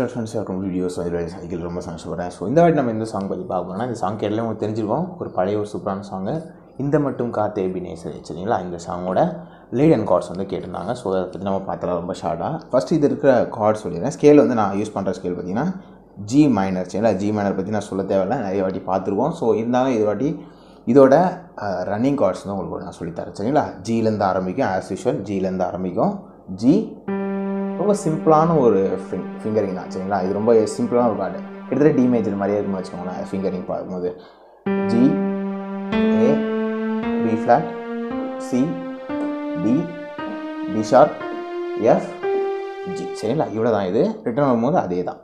Friends இருக்கும் videos cycle ரொம்ப சந்தோஷப்படுறேன் ஸோ இந்த வாட்டி நம்ம இந்த சாங் பற்றி பார்க்கணும்னா இந்த சாங் கேட்டாலே உங்களுக்கு தெரிஞ்சிருக்கோம் ஒரு பழைய ஒரு சூப்பரான சாங்கு இந்த மட்டும் காத்தே பினேசர் சரிங்களா இந்த சாங்கோட லீட் அண்ட் கார்ட்ஸ் வந்து கேட்டிருந்தாங்க ஸோ அதை பற்றி நம்ம பார்த்தலாம் ரொம்ப ஷார்ட்டாக ஃபஸ்ட்டு இது இருக்கிற கார்ட்ஸ் சொல்லிடுறேன் ஸ்கேல் வந்து நான் யூஸ் பண்ணுற ஸ்கேல் பார்த்தீங்கன்னா ஜி மைனர் சரிங்களா ஜி மைனர் பற்றி நான் சொல்ல தேவையில்ல நிறைய வாட்டி பார்த்துருவோம் ஸோ இருந்தாலும் இது வாட்டி இதோட ரன்னிங் கார்ட்ஸ் தான் உங்களுக்கு நான் சொல்லித்தரேன் சரிங்களா ஜிலேருந்து ஆரம்பிக்கும் ஆஸ் யூஷுவல் ஜிலேருந்து ஆரம்பிக்கும் ஜி ரொம்ப சிம்பிளான ஒரு ஃபிங் ஃபிங்கரிங் தான் சரிங்களா இது ரொம்ப சிம்பிளான ஒரு கார்டு கிட்டத்தட்ட டி மேஜர் மாதிரியே இருக்குன்னு வச்சுக்கோங்களேன் ஃபிங்கரிங் பார்க்கும்போது G A B flat C D D sharp F G சரிங்களா இவ்வளோ தான் இது ரிட்டர்ன் வரும்போது அதே தான்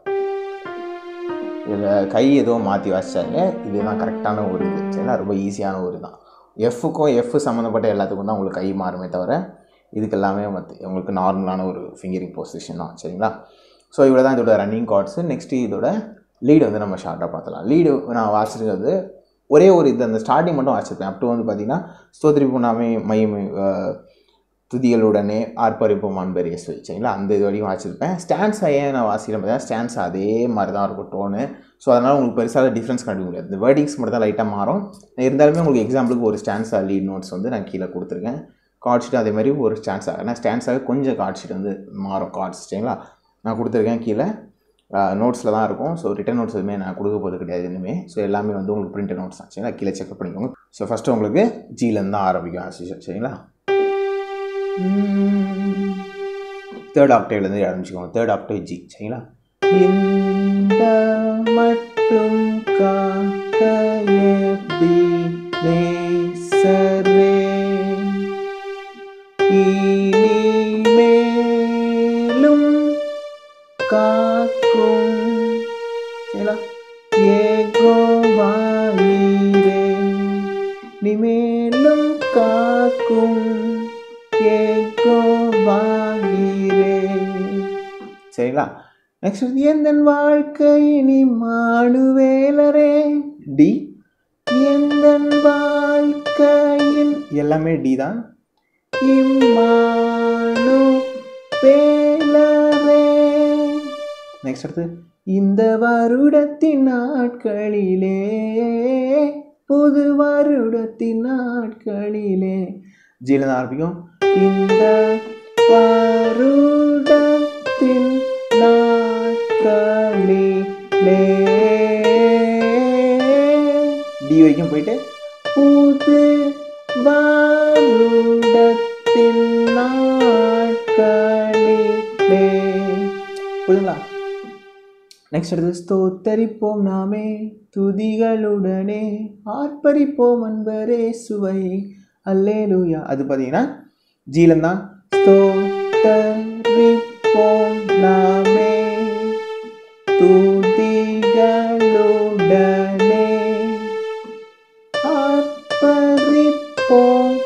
இதில் கை எதுவும் மாற்றி வாசிச்சாங்க இதுதான் கரெக்டான ஒரு இது சரிங்களா ரொம்ப ஈஸியான ஒரு தான் எஃப்க்கும் எஃப் சம்மந்தப்பட்ட எல்லாத்துக்கும் தான் உங்களுக்கு கை மாறுமே தவிர இதுக்கு எல்லாமே மற்ற உங்களுக்கு நார்மலான ஒரு ஃபிங்கரிங் பொசிஷன் தான் சரிங்களா ஸோ இவ்வளோ தான் இதோட ரன்னிங் கார்ட்ஸு நெக்ஸ்ட்டு இதோட லீடு வந்து நம்ம ஷார்ட்டாக பார்த்தலாம் லீடு நான் வாசிச்சிருக்கிறது ஒரே ஒரு இது அந்த ஸ்டார்டிங் மட்டும் வாசிச்சிருப்பேன் அப் டு வந்து பார்த்தீங்கன்னா ஸ்தோத்திரி புண்ணாமே மையம் துதிகளுடனே ஆர்ப்பரிப்போம் அன்பர் இயேசு சரிங்களா அந்த இது வரையும் வாசிச்சிருப்பேன் ஸ்டாண்ட்ஸ் ஏன் நான் வாசிக்கிறேன் பார்த்தீங்கன்னா ஸ்டாண்ட்ஸ் அதே மாதிரி தான் இருக்கும் டோனு ஸோ அதனால் உங்களுக்கு பெருசாக டிஃப்ரென்ஸ் கண்டுபிடிக்க முடியாது இந்த வேர்டிங்ஸ் மட்டும் தான் லைட்டாக மாறும் இருந்தாலுமே உங்களுக்கு எக்ஸாம்பிளுக்கு ஒரு ஸ்டாண்ட்ஸாக லீட் நோட்ஸ் வந்து நான் கீழே கொடுத்துருக்கேன் கார்ட் ஷீட் அதே மாதிரி ஒரு ஸ்டாண்ட்ஸாக ஏன்னா ஸ்டாண்ட்ஸாக கொஞ்சம் கார்ட் ஷீட் வந்து மாறும் கார்ட்ஸ் சரிங்களா நான் கொடுத்துருக்கேன் கீழே நோட்ஸில் தான் இருக்கும் ஸோ ரிட்டன் நோட்ஸ் எதுவுமே நான் கொடுக்க போகிறது கிடையாது எதுவுமே ஸோ எல்லாமே வந்து உங்களுக்கு பிரிண்டட் நோட்ஸ் தான் சரிங்களா கீழே செக் பண்ணிக்கோங்க ஸோ ஃபஸ்ட்டு உங்களுக்கு ஜிலேருந்து தான் ஆரம்பிக்கும் ஆசிஷன் சரிங்களா தேர்ட் ஆக்டேவ்லேருந்து ஆரம்பிச்சுக்கோங்க தேர்ட் ஆக்டேவ் ஜி சரிங்களா இந்த மட்டும் காத்தே இனிமேலும் காக்கும் சரிங்களா ஏகோவாயிரே இனிமேலும் காக்கும் ஏகோவாயிரே சரிங்களா நெக்ஸ்ட் வந்து எந்த வாழ்க்கை இனி மாடுவேலரே டி எந்த வாழ்க்கையின் எல்லாமே டி தான் இம்மானு பேலரே நெக்ஸ்ட் அடுத்து இந்த வருடத்தின் நாட்களிலே புது வருடத்தின் நாட்களிலே ஜீல தான் ஆரம்பிக்கும் இந்த வருடத்தின் நாட்களிலே டி வரைக்கும் போயிட்டு புது வருடத்தின் நாட்களிலே புரியுங்களா நெக்ஸ்ட் அடுத்து ஸ்தோத்தரிப்போம் நாமே துதிகளுடனே ஆர்ப்பரிப்போம் அன்பரே சுவை அல்லேலூயா அது பார்த்தீங்கன்னா ஜீலம் தான் ஸ்தோத்தரிப்போம் நாமே துதிகளுடனே ஆர்ப்பரிப்போம்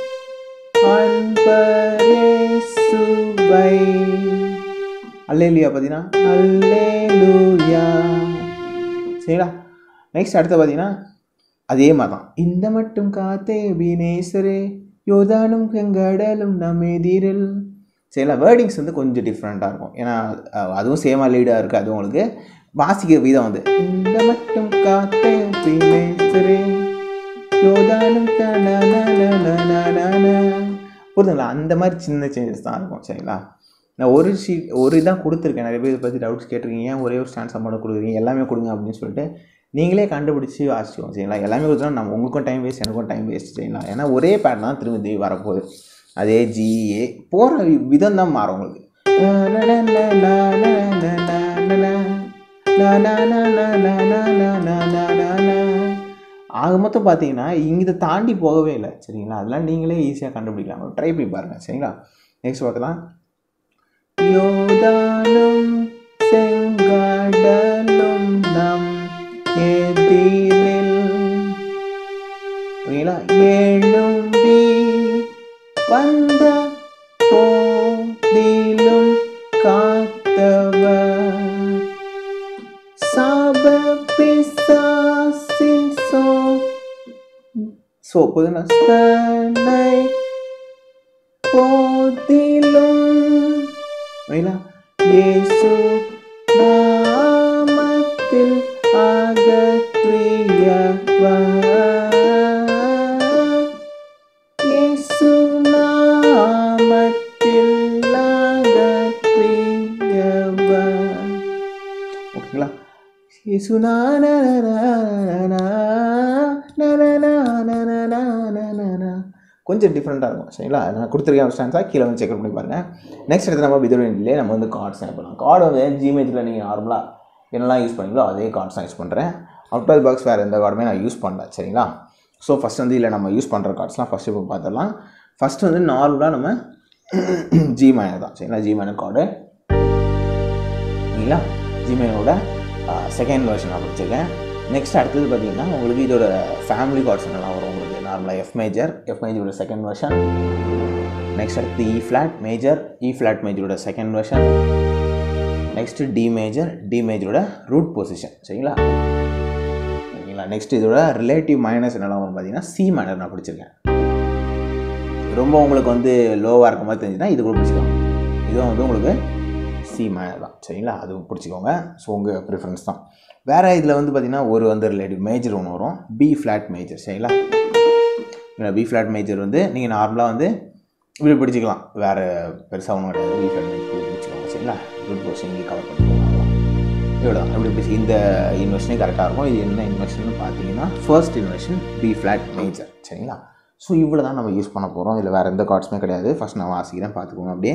அன்பரே சுவை அல்லேலுயா பார்த்தீங்கன்னா அல்லேலூயா சரிங்களா நெக்ஸ்ட் அடுத்து பார்த்தீங்கன்னா அதே மாதிரி தான் இந்த மட்டும் காத்தே வினேசரே யோதானும் செங்கடலும் நம் எதிரில் சரிங்களா வேர்டிங்ஸ் வந்து கொஞ்சம் டிஃப்ரெண்ட்டாக இருக்கும் ஏன்னா அதுவும் சேமாக லீடாக இருக்குது அது உங்களுக்கு வாசிக்கிற விதம் வந்து இந்த மட்டும் காத்தே வினேசரே யோதானும் புரிதுங்களா அந்த மாதிரி சின்ன சேஞ்சஸ் தான் இருக்கும் சரிங்களா நான் ஒரு ஷீட் ஒரு இதான் கொடுத்துருக்கேன் நிறைய பேர் இதை பற்றி டவுட்ஸ் கேட்டிருக்கீங்க ஏன் ஒரே ஒரு ஸ்டாண்ட் சம்பளம் கொடுக்குறீங்க எல்லாமே கொடுங்க அப்படின்னு சொல்லிட்டு நீங்களே கண்டுபிடிச்சி வாசிச்சுக்கோங்க சரிங்களா எல்லாமே கொடுத்தா நம்ம உங்களுக்கும் டைம் வேஸ்ட் எனக்கும் டைம் வேஸ்ட் சரிங்களா ஏன்னா ஒரே பேட் தான் திரும்பி திரும்பி வரப்போகுது அதே ஜிஏ போகிற விதம் தான் மாறும் உங்களுக்கு ஆக மொத்தம் பார்த்தீங்கன்னா இங்கே தாண்டி போகவே இல்லை சரிங்களா அதெல்லாம் நீங்களே ஈஸியாக கண்டுபிடிக்கலாம் ட்ரை பண்ணி பாருங்கள் சரிங்களா நெக்ஸ்ட் பார்த்தலாம் யோதானும் செங்கடலும் நம் எதிரில் ஓகேங்களா எழும்பி வந்த போதிலும் காத்தவர் சாப பிசாசின் சோ சோ புதுனா ஸ்தனை போதிலும் ஓகேங்களா இயேசு நான் இயேசு நாமத்தில் அகற்றியவர் ஓகேங்களா இயேசு நா நா நா நா நா நா நா நா நா நா நா நா நா. கொஞ்சம் டிஃப்ரெண்ட்டாக இருக்கும் சரிங்களா நான் கொடுத்துருக்கேன் ஸ்டான்ஸாக கீழே வந்து செக் பண்ணி பாருங்கள் நெக்ஸ்ட் எடுத்து நம்ம விதவிலே நம்ம வந்து கார்ட்ஸ் ஆட் பண்ணலாம் கார்டு வந்து ஜிமேஜில் நீங்கள் நார்மலாக என்னெல்லாம் யூஸ் பண்ணீங்களோ அதே கார்ட்ஸ் தான் யூஸ் பண்ணுறேன் அவுட் ஆஃப் பாக்ஸ் வேறு எந்த கார்டுமே நான் யூஸ் பண்ணல சரிங்களா ஸோ ஃபஸ்ட் வந்து இதில் நம்ம யூஸ் பண்ணுற கார்ட்ஸ்லாம் ஃபஸ்ட் இப்போ பார்த்துடலாம் ஃபஸ்ட்டு வந்து நார்மலாக நம்ம ஜிமேனர் தான் சரிங்களா ஜிமேனர் கார்டு இல்லைங்களா ஜிமெயிலோட செகண்ட் வெர்ஷன் நான் வச்சுருக்கேன் நெக்ஸ்ட் அடுத்தது பார்த்தீங்கன்னா உங்களுக்கு இதோட ஃபேமிலி கார்ட்ஸ் என்னெல்லாம் வரும் உங்களுக்கு நார்மலாக எஃப் மேஜர் எஃப் மேஜரோட செகண்ட் வெர்ஷன் நெக்ஸ்ட் அடுத்து E flat major E flat மேஜரோட second version next D major D மேஜரோட ரூட் பொசிஷன் சரிங்களா ஓகேங்களா நெக்ஸ்ட் இதோட ரிலேட்டிவ் மைனஸ் என்னெல்லாம் வரும் பார்த்தீங்கன்னா சி மைனர் நான் பிடிச்சிருக்கேன் ரொம்ப உங்களுக்கு வந்து லோவாக இருக்க மாதிரி தெரிஞ்சுன்னா இது கூட பிடிச்சிக்கலாம் இதுவும் வந்து உங்களுக்கு சி மைனர் தான் சரிங்களா அது பிடிச்சிக்கோங்க ஸோ உங்கள் ப்ரிஃபரன்ஸ் தான் வேறு இதில் வந்து பார்த்திங்கன்னா ஒரு வந்து ரிலேட்டிவ் மேஜர் ஒன்று வரும் பி ஃப்ளாட் மேஜர் சரிங்களா பி ஃப்ளாட் மேஜர் வந்து நீங்கள் நார்மலாக வந்து இப்படி பிடிச்சிக்கலாம் வேறு பெருசாக ஒன்றும் கிடையாது பி ஃப்ளாட் மேஜர் இப்படி பிடிச்சிக்கோங்க சரிங்களா ரூட் போர்ஷன் இங்கே கவர் பண்ணிக்கோங்க இவ்வளோ தான் இப்படி பிடிச்சி இந்த இன்வெஸ்ஷனே கரெக்டாக இருக்கும் இது என்ன இன்வெஸ்ஷன் பார்த்தீங்கன்னா first inversion B flat major சரிங்களா ஸோ இவ்வளோ தான் நம்ம யூஸ் பண்ண போகிறோம் இதில் வேறு எந்த கார்ட்ஸுமே கிடையாது ஃபஸ்ட் நான் வாசிக்கிறேன் பார்த்துக்கோங்க அப்படியே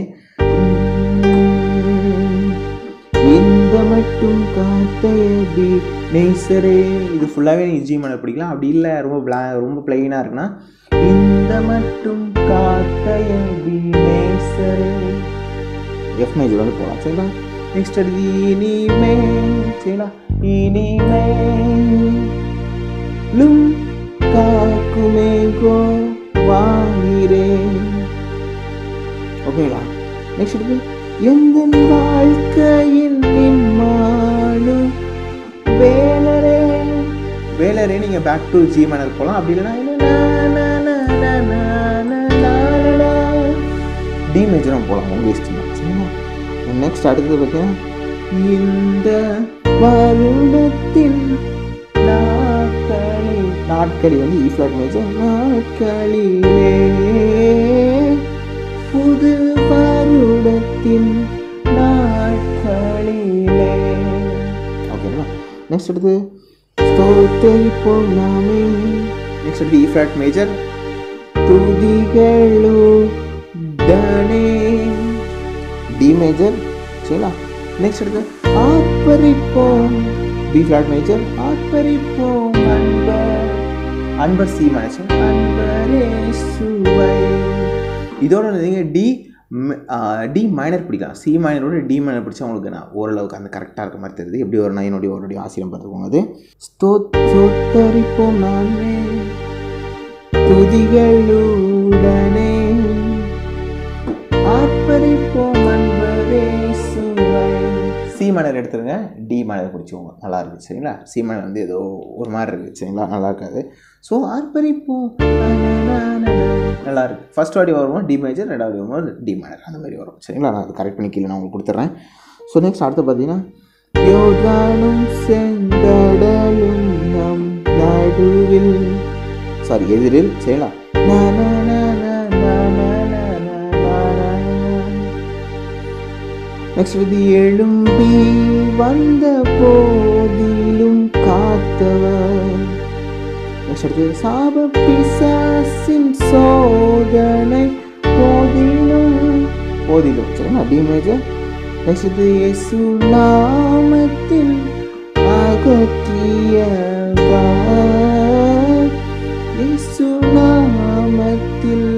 இந்த மட்டும் காத்தையபி நேசரே இது ஃபுல்லாகவே நீ ஜி மன பிடிக்கலாம் அப்படி இல்லை ரொம்ப பிளா ரொம்ப பிளெயினாக இருக்குன்னா இந்த மட்டும் காத்தையபி நேசரே எஃப் மேஜர் வந்து போகலாம் சரிங்களா நெக்ஸ்ட் அடுத்து இனிமே சரிங்களா இனிமே லும் காக்குமே கோ வாயிரே ஓகேங்களா நெக்ஸ்ட் அடுத்து எந்த வாழ்க்கையில் நிம்மாடு வேலரே வேலரே நீங்கள் பேக் டு ஜி மனர் போகலாம் அப்படி இல்லைன்னா டி மேஜரும் போகலாம் உங்கள் இஷ்டம் தான் சரிங்களா நெக்ஸ்ட் அடுத்தது பார்த்தீங்கன்னா இந்த வருடத்தின் நாட்களி நாட்களி வந்து இ ஃப்ளாட் மேஜர் நாட்களிலே புது வருடத்தின் நாட்களிலே ஓகேங்களா நெக்ஸ்ட் அடுத்து ஸ்தோத்தரிப்போம் நாமே நெக்ஸ்ட் அடுத்து இ ஃப்ளாட் மேஜர் துதிகளு தனே டி மேஜர் சரிங்களா நெக்ஸ்ட் அடுத்து ஆர்ப்பரிப்போம் பி ஃப்ளாட் மேஜர் ஆர்ப்பரிப்போம் அன்பர் அன்பர் சி மேஜர் அன்பரே சுவை இதோட நீங்கள் டி டி மைனர் பிடிக்கலாம் சி மைனரோட டி மைனர் பிடிச்சா உங்களுக்கு நான் ஓரளவுக்கு அந்த கரெக்டாக இருக்க மாதிரி தெரியுது எப்படி ஒரு நைனுடைய ஒரு ஆசிரியம் பார்த்துக்கோங்க அது ஸ்தோத்தரிப்போம் நானே துதிகளுடனே ஆர்ப்பரிப்போம் அன்பரே சுவை சி மனர் எடுத்துருங்க டி மனர் பிடிச்சிக்கோங்க நல்லா இருக்குது சரிங்களா சி மனர் வந்து ஏதோ ஒரு மாதிரி இருக்குது சரிங்களா நல்லா இருக்காது ஸோ ஆர்ப்பரிப்போம் நல்லா இருக்கு ஃபர்ஸ்ட் வாடி வருவோம் டி மேஜர் ரெண்டாவது வரும்போது டி மனர் அந்த மாதிரி வரும் சரிங்களா நான் அது கரெக்ட் பண்ணி கீழே நான் உங்களுக்கு கொடுத்துட்றேன் ஸோ நெக்ஸ்ட் அடுத்து பார்த்தீங்கன்னா யோர்தானும் செங்கடலும் நம் நடுவில் சாரி எதிரில் சரிங்களா நா, நா, நா, நா, நா, நா, நா, நா, நா, நா. நெக்ஸ்ட் வந்து எழும்பி வந்த போதிலும் காத்தவர் நெக்ஸ்ட் அடுத்து சாப பிசாசின் சோதனை போதிலும் போதிலும் சரிங்களா டி மேஜர் நெக்ஸ்ட் இது இயேசு நாமத்தில் அகற்றியவர் இயேசு நாமத்தில்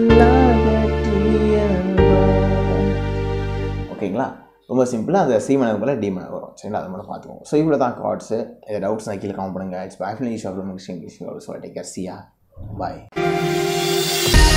அகற்றியவர் ஓகேங்களா ரொம்ப சிம்பிளாக அந்த சி மனர் போல் டி மனர் வரும் சரிங்களா அது மட்டும் பார்த்துக்கோங்க ஸோ இவ்வளோ தான் கார்ட்ஸு எதாவது டவுட்ஸ் நான் கீழே கமெண்ட் பண்ணுங்கள் it's back English of English English so take care see ya bye